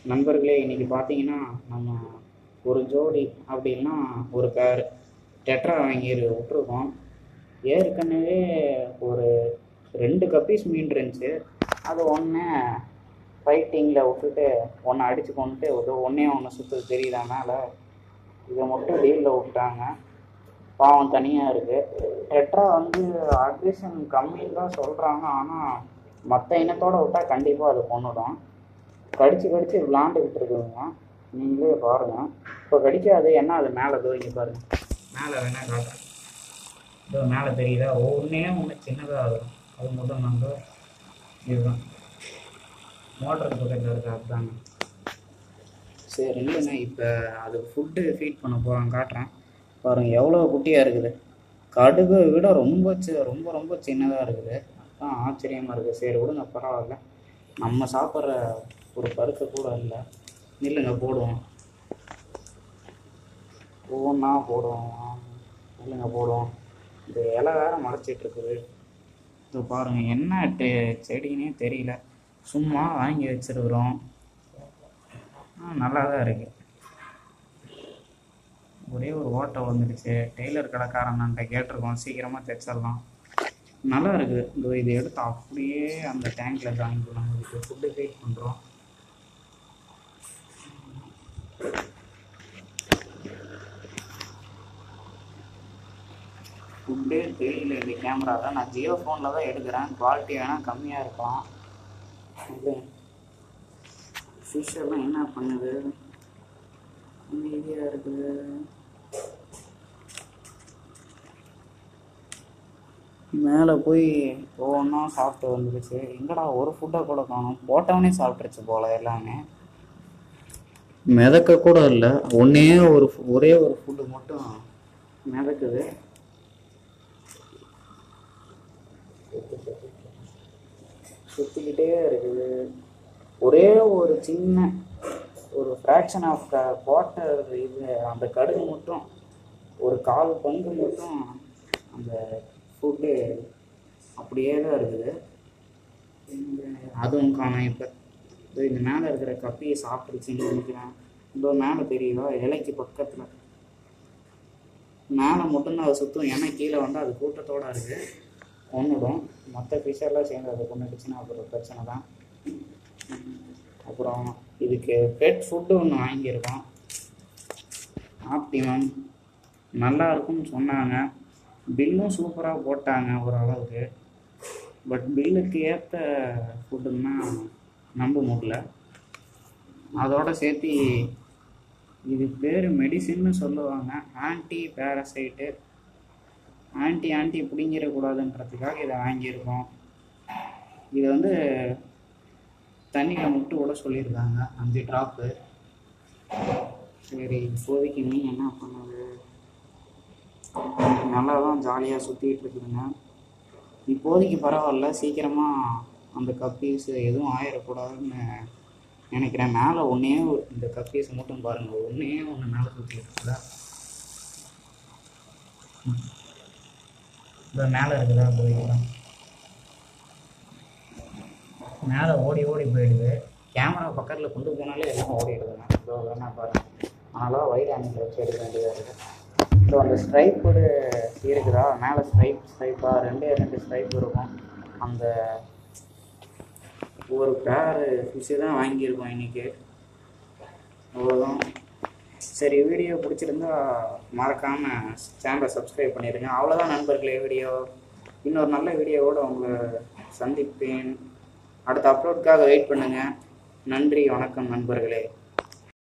நண்பர்களே இன்னைக்கு பார்த்தீங்கன்னா நம்ம ஒரு ஜோடி அப்படின்னா ஒரு பேர் டெட்ரா வாங்கி விட்டுருக்கோம் ஏற்கனவே ஒரு ரெண்டு கப்பீஸ் மீன் இருந்துச்சு அது ஒன்று ஃபைட்டிங்கில் விட்டுட்டு ஒன்று அடித்து கொண்டுட்டு ஒரு ஒன்றே ஒன்று சுற்றுது தெரியுதா மேலே இதை மட்டும் டீலில் விட்டாங்க பாவம் தனியாக இருக்குது டெட்ரா வந்து அக்ரிஷன் கம்மின்னு தான் சொல்கிறாங்க ஆனால் மற்ற இனத்தோட விட்டால் கண்டிப்பாக அது கொண்டுடும் கடிச்சு கடிச்சு விளாண்டுக்கிட்டு இருக்குதுங்க நீங்களே பாருங்கள் இப்போ கடிக்காது என்ன அது மேலே இதோ இங்கே பாருங்க மேலே வேணால் காட்டுறேன் இதோ மேலே தெரியுதா ஒவ்வொன்றே ஒன்று சின்னதாக ஆகும் அது மட்டும் நாங்கள் இதுதான் மோட்டர் பக்கத்தில் இருக்க அதுதாங்க சரி இல்லைங்க இப்போ அது ஃபுட்டு ஃபீட் பண்ண போகிறேன் காட்டுறேன் பாருங்கள் எவ்வளோ குட்டியாக இருக்குது கடுகை விட ரொம்ப சி ரொம்ப ரொம்ப சின்னதாக இருக்குது அதான் ஆச்சரியமாக இருக்குது சரி விடுங்க பரவாயில்ல நம்ம சாப்பிட்ற ஒரு பருக்க கூட இல்லை நில்லுங்க போடுவோம் ஒவ்வொன்றா போடுவோம் இல்லைங்க போடுவோம் இந்த இலை வேற மறைச்சிட்டு இருக்குது இது பாருங்க என்ன டெ- செடின்னே தெரியல சும்மா வாங்கி வச்சிருக்கிறோம் ஆ நல்லா தான் இருக்கு ஒரே ஒரு ஓட்டை வந்துடுச்சு டெய்லர் கடைக்காரன்ட்ட கேட்டிருக்கோம் சீக்கிரமாக தைச்சிடலாம் நல்லா இருக்குது இதோ இதை எடுத்து அப்படியே அந்த டேங்க்ல ஜாயின் பண்ண இதுக்கு ஃபுட்டு ஃபீட் பண்ணுறோம் ஃபுட்டே தெரியல இந்த கேமராவில் நான் ஜியோ ஃபோனில் தான் எடுக்கிறேன் குவாலிட்டி வேணால் கம்மியாக இருக்கலாம் இது ஃபிஷ் எல்லாம் என்ன பண்ணுது அமைதியாக இருக்குது மேலே போய் ஒவ்வொன்றா சாப்பிட்டு வந்துடுச்சு எங்கடா ஒரு ஃபுட்டை கூட காணும் போட்டவனே சாப்பிட்ருச்சு போல எல்லாமே மிதக்க கூட இல்லை ஒன்றே ஒரு ஃபு- ஒரே ஒரு ஃபுட்டு மட்டும் மிதக்குது சுற்றிக்கிட்டே இருக்குது ஒரே ஒரு சின்ன ஒரு ஃப்ராக்ஷன் ஆஃப் க குவார்ட்டர் இது அந்த கடுகு மட்டும் ஒரு கால் பங்கு மட்டும் அந்த ஃபுட்டு அப்படியே தான் இருக்குது இந்த அதுவும் காணும் இப்போ இதோ இந்த மேலே இருக்கிற கப்பியை சாப்பிட்டுருச்சுன்னு நினைக்கிறேன் இதோ மேலே தெரியுதா இலைக்கு பக்கத்தில் மேலே மட்டும்தான் அது சுற்றும் ஏன்னா கீழே வந்து அது கூட்டத்தோட இருக்குது கொன்னுடும் மற்ற ஃபிஷர்லாம் சேர்ந்து அதை கொண்டுடுச்சுன்னா அப்புறம் பிரச்சனை தான் அப்புறம் இதுக்கு பெட் ஃபுட்டு ஒன்று வாங்கியிருக்கோம் ஆப்டிமம் நல்லா இருக்கும்னு சொன்னாங்க பில்லும் சூப்பராக போட்டாங்க ஓரளவுக்கு பட் பில்லுக்கு ஏற்ற ஃபுட்டுன்னா நம்ப முடியல அதோட சேர்த்து இது பேர் மெடிசின்னு சொல்லுவாங்க ஆன்டி பேரசைட்டு ஆன்டி ஆன்டி பிடிங்கிடக்கூடாதுன்றதுக்காக இதை வாங்கியிருக்கோம் இது வந்து தண்ணியில் முட்டு விட சொல்லியிருக்காங்க அஞ்சு ட்ராப்பு சரி இப்போதைக்கு நீ என்ன பண்ணுது நல்லா தான் ஜாலியாக சுற்றிட்டு இருக்குதுங்க இப்போதைக்கு பரவாயில்ல சீக்கிரமாக அந்த கப்பீஸ் எதுவும் ஆயிடக்கூடாதுன்னு நினைக்கிறேன் மேலே ஒன்றே இந்த கப்பீஸ் மட்டும் பாருங்கள் ஒன்றே ஒன்று மேலே சுற்றிட்டு இருக்குதா இந்த மேலே இருக்குதா போயிடலாம் மேலே ஓடி ஓடி போயிடுது கேமரா பக்கத்தில் கொண்டு போனாலே எல்லாம் ஓடிடுதுங்க இதோ வேணா பாருங்க அதனால வைட் ஆங்கிள் வச்சு எடுக்க வேண்டியதாக இருக்குது ஸோ அந்த ஸ்ட்ரைப்பு இருக்குதா மேலே ஸ்ட்ரைப் ஸ்ட்ரைப்பாக ரெண்டே ரெண்டு ஸ்ட்ரைப் இருக்கும் அந்த ஒரு பேர் ஃபிஷ்ஷு தான் வாங்கியிருக்கோம் இன்றைக்கி அவ்வளோதான் சரி வீடியோ பிடிச்சிருந்தா மறக்காமல் சேனலை சப்ஸ்கிரைப் பண்ணிடுங்க அவ்வளோதான் நண்பர்களே வீடியோ இன்னொரு நல்ல வீடியோவோட உங்களை சந்திப்பேன் அடுத்த அப்லோட்காக வெயிட் பண்ணுங்கள் நன்றி வணக்கம் நண்பர்களே